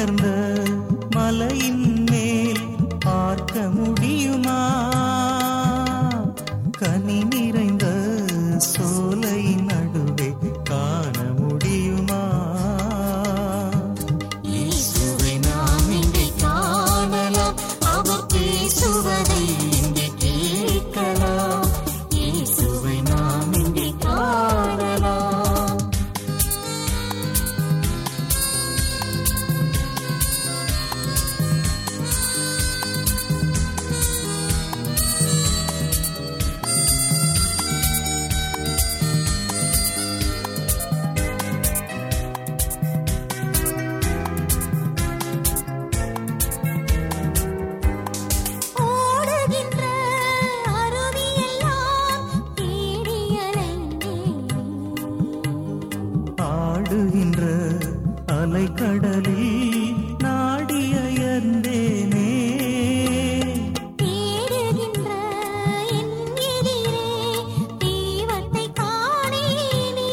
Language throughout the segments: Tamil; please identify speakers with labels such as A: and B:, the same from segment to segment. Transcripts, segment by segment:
A: உயர்ந்த மலையின் மேல் பார்க்க முடியுமா கனி நிறைந்த சோலையின் நடுவே காண முடியுமா
B: இயேசுவை நாம் இங்கே காணலாம் அவர் பேசுவதை இங்கே கேட்கலாம் இயேசுவை நாம் இங்கே காணலாம் ஓடுகின்ற அருவியெல்லாம் தேடி அலைந்தேன்
A: ஆடுகின்ற அலைக்கடலில் நாடியர்ந்தேனே
B: தேடுகின்ற என் எதிரே தெய்வத்தை காணேனே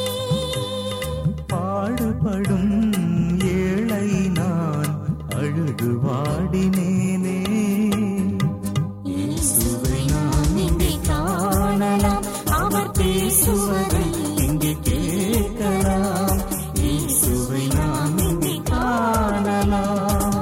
A: பாடுபடும் ஏழை நான் அழுது வாடினேனே
B: இயேசுவை நாம் இங்கே காணலாம் அவர் பேசுவதை
A: இங்கே கேட்கலாம்
B: இயேசுவை நாம் இங்கே
A: காணலாம்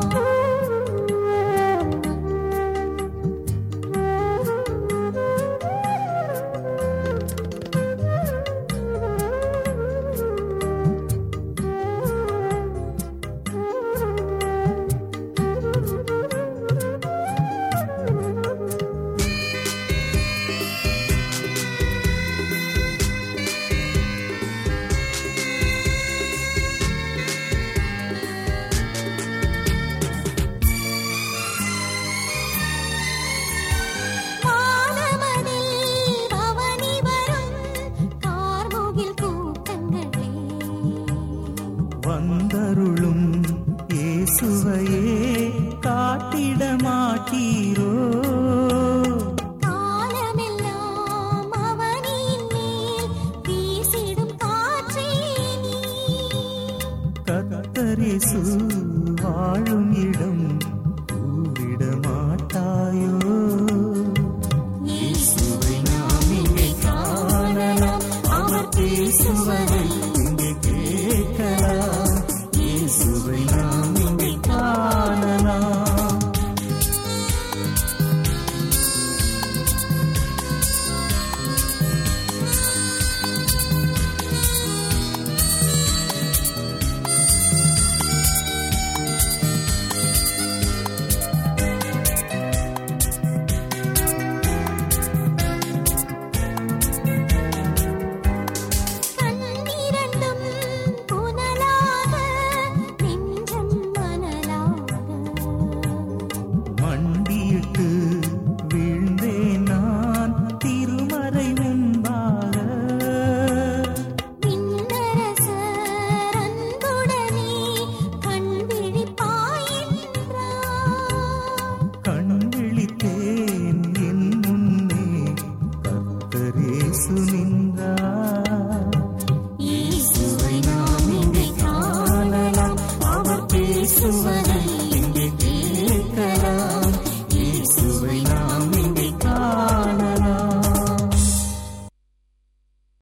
B: வானமதில் பவனி வரும் கார்முகில் கூட்டங்களே
A: வந்தருளும் இயேசுவையே காட்டிட மாட்டீரோ
B: காலமெல்லாம் அவனின் மேல் வீசிடும் காற்றே நீ
A: கத்தரிசு வாழும் இடம் கூவிட மாட்டாயோ
B: இயேசுவை நாம் இங்கே காணலாம் அவர் பேசுவதை
A: இங்கே கேட்கலாம் இயேசுவை நாம் இங்கே காணலாம்
B: கண்ணிரண்டும் புனலாக நெஞ்சம் மணலாக
A: மண்டியிட்டு வீழ்ந்தேன் நான் திருமறை முன்பாக
B: விண்ணரசர் அன்புடனே கண் விழிப்பாயின்றார்
A: கண் விழித்தேன் என் முன்னே கத்தரேசு நின்றார்
B: இயேசுவை நாம் இங்கே காணலாம் அவர் பேசுவதை